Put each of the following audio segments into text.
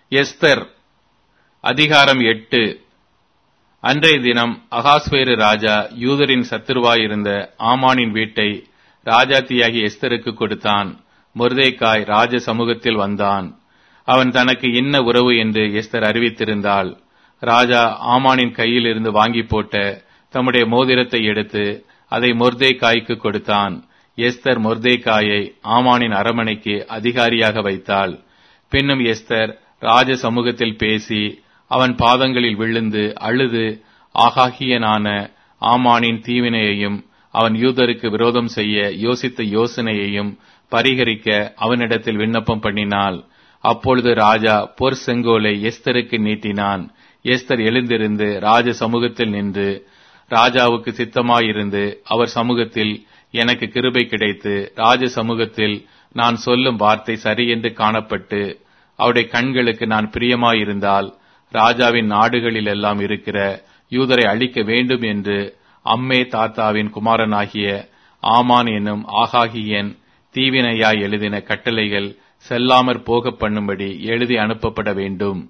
Esther அதிகாரம் எட்டு அன்றைய தினம் அகாஸ்வேரு ராஜா யூதரின் சத்துருவாயிருந்த ஆமானின் வீட்டை ராஜாத்தியாகி எஸ்தருக்கு கொடுத்தான் மொர்தேக்காய் ராஜ சமூகத்தில் வந்தான் அவன் தனக்கு என்ன உறவு என்று எஸ்தர் அறிவித்திருந்தாள் ராஜா ஆமானின் கையில் இருந்து வாங்கி போட்ட தம்முடைய மோதிரத்தை எடுத்து அதை மொர்தேக்காய்க்கு கொடுத்தான் எஸ்தர் மொர்தேக்காயை ஆமானின் அரமனைக்கு அதிகாரியாக வைத்தாள் பின்னும் எஸ்தர் ராஜ சமூகத்தில் பேசி அவன் பாதங்களில் விழுந்து அழுது ஆகாகியனான ஆமானின் தீவினையையும் அவன் யூதருக்கு விரோதம் செய்ய யோசித்த யோசனையையும் பரிகரிக்க அவனிடத்தில் விண்ணப்பம் பண்ணினாள் அப்பொழுது ராஜா பொற் செங்கோலை எஸ்தருக்கு நீட்டினான் எஸ்தர் எழுந்திருந்து ராஜ சமூகத்தில் நின்று ராஜாவுக்கு சித்தமாயிருந்து அவர் சமூகத்தில் எனக்கு கிருபை கிடைத்து ராஜ சமூகத்தில் நான் சொல்லும் வார்த்தை சரியென்று காணப்பட்டு அவருடைய கண்களுக்கு நான் பிரியமாயிருந்தால் ராஜாவின் நாடுகளில் எல்லாம் இருக்கிற யூதரை அழிக்க வேண்டும் என்று அம்மே தாத்தாவின் குமாரனாகிய ஆமான் என்னும் ஆகாகியன் தீவினையாய் எழுதின கட்டளைகள் செல்லாமற் போக பண்ணும்படி எழுதி அனுப்பப்பட வேண்டும்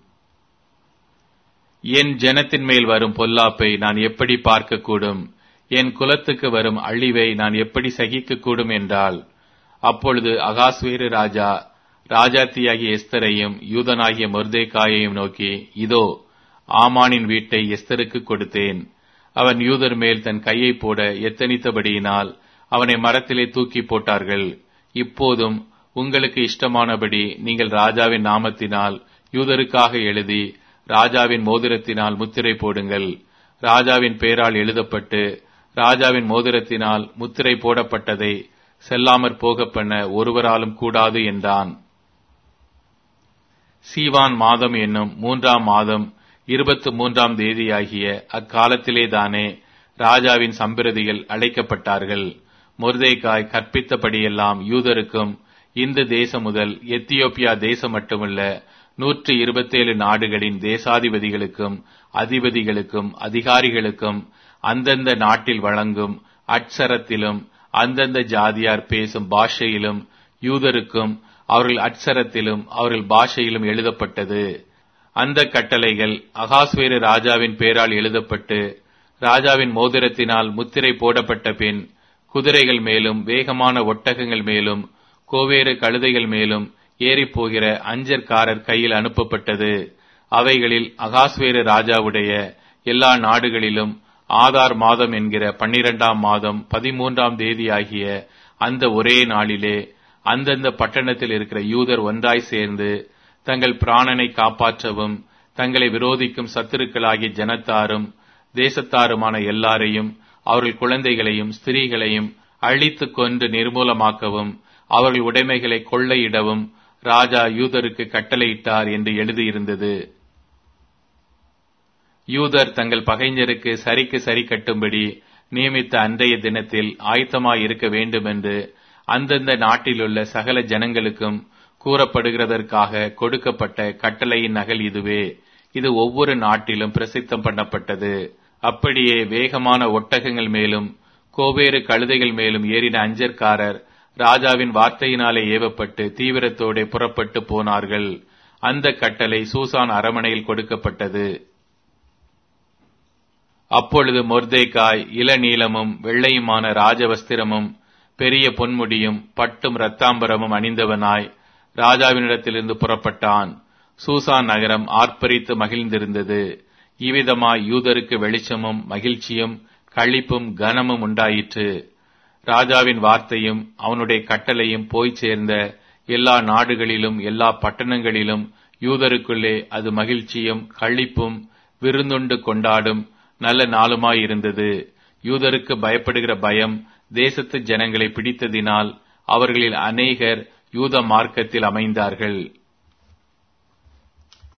என் ஜனத்தின் மேல் வரும் பொல்லாப்பை நான் எப்படி பார்க்கக்கூடும் என் குலத்துக்கு வரும் அழிவை நான் எப்படி சகிக்கக்கூடும் என்றால் அப்பொழுது அகாஸ்வேரு ராஜா ராஜாத்தியாகிய எஸ்தரையும் யூதனாகிய மொர்தேக்காயையும் நோக்கி இதோ ஆமானின் வீட்டை எஸ்தருக்கு கொடுத்தேன் அவன் யூதர் மேல் தன் கையை போட எத்தனித்தபடியினால் அவனை மரத்திலே தூக்கி போட்டார்கள் இப்போதும் உங்களுக்கு இஷ்டமானபடி நீங்கள் ராஜாவின் நாமத்தினால் யூதருக்காக எழுதி ராஜாவின் மோதிரத்தினால் முத்திரை போடுங்கள் ராஜாவின் பெயரால் எழுதப்பட்டு ராஜாவின் மோதிரத்தினால் முத்திரை போடப்பட்டதை செல்லாமற் போக பண்ண ஒருவராலும் கூடாது என்றான் சீவான் மாதம் என்னும் மூன்றாம் மாதம் இருபத்து மூன்றாம் தேதியாகிய அக்காலத்திலே தானே ராஜாவின் சம்பிரதிகள் அழைக்கப்பட்டார்கள் மொர்தேக்காய் கற்பித்தபடியெல்லாம் யூதருக்கும் இந்த தேசம் முதல் எத்தியோப்பியா தேசம் மட்டுமல்ல நூற்று இருபத்தேழு நாடுகளின் தேசாதிபதிகளுக்கும் அதிபதிகளுக்கும் அதிகாரிகளுக்கும் அந்தந்த நாட்டில் வழங்கும் அட்சரத்திலும் அந்தந்த ஜாதியார் பேசும் பாஷையிலும் யூதருக்கும் அவர்கள் அட்சரத்திலும் அவர்கள் பாஷையிலும் எழுதப்பட்டது அந்த கட்டளைகள் அகாஸ்வேரு ராஜாவின் பேரால் எழுதப்பட்டு ராஜாவின் மோதிரத்தினால் முத்திரை போடப்பட்ட பின் குதிரைகள் மேலும் வேகமான ஒட்டகங்கள் மேலும் கோவேறு கழுதைகள் மேலும் ஏறிப்போகிற அஞ்சற்காரர் கையில் அனுப்பப்பட்டது அவைகளில் அகாஸ்வேரு ராஜாவுடைய எல்லா நாடுகளிலும் ஆதார் மாதம் என்கிற பன்னிரெண்டாம் மாதம் பதிமூன்றாம் தேதி ஆகிய அந்த ஒரே நாளிலே அந்தந்த பட்டணத்தில் இருக்கிற யூதர் ஒன்றாய் சேர்ந்து தங்கள் பிராணனை காப்பாற்றவும் தங்களை விரோதிக்கும் சத்துருக்களாகிய ஜனத்தாரும் தேசத்தாருமான எல்லாரையும் அவர்கள் குழந்தைகளையும் ஸ்திரீகளையும் அழித்து கொன்று நிர்மூலமாக்கவும் அவர்கள் உடைமைகளை கொள்ளையிடவும் ராஜா யூதருக்கு கட்டளையிட்டார் என்று எழுதியிருந்தது யூதர் தங்கள் பகைஞருக்கு சரிக்கு சரி கட்டும்படி நியமித்த அன்றைய தினத்தில் ஆயத்தமாய் இருக்க வேண்டும் என்று அந்தந்த நாட்டிலுள்ள சகல ஜனங்களுக்கும் கூறப்படுகிறதற்காக கொடுக்கப்பட்ட கட்டளையின் நகல் இதுவே இது ஒவ்வொரு நாட்டிலும் பிரசித்தம் பண்ணப்பட்டது அப்படியே வேகமான ஒட்டகங்கள் மேலும் கோவேறு கழுதைகள் மேலும் ஏறின அஞ்சற்காரர் ராஜாவின் வார்த்தையினாலே ஏவப்பட்டு தீவிரத்தோടെ புறப்பட்டு போனார்கள் அந்த கட்டளை சூசான் அரமனையில் கொடுக்கப்பட்டது அப்பொழுது மொர்தேக்காய் இளநீளமும் வெள்ளையுமான ராஜவஸ்திரமும் பெரிய பொன்முடியும் பட்டும் இரத்தாம்பரமும் அணிந்தவனாய் ராஜாவினிடத்திலிருந்து புறப்பட்டான் சூசான் நகரம் ஆர்ப்பரித்து மகிழ்ந்திருந்தது இவ்விதமாய் யூதருக்கு வெளிச்சமும் மகிழ்ச்சியும் களிப்பும் கனமும் உண்டாயிற்று ராஜாவின் வார்த்தையும் அவனுடைய கட்டளையும் போய் சேர்ந்த எல்லா நாடுகளிலும் எல்லா பட்டணங்களிலும் யூதருக்குள்ளே அது மகிழ்ச்சியும் களிப்பும் விருந்துண்டு கொண்டாடும் நல்ல நாளுமாயிருந்தது யூதருக்கு பயப்படுகிற பயம் தேசத்து ஜனங்களை பிடித்ததினால் அவர்களில் அநேகர் யூத மார்க்கத்தில் அமைந்தார்கள்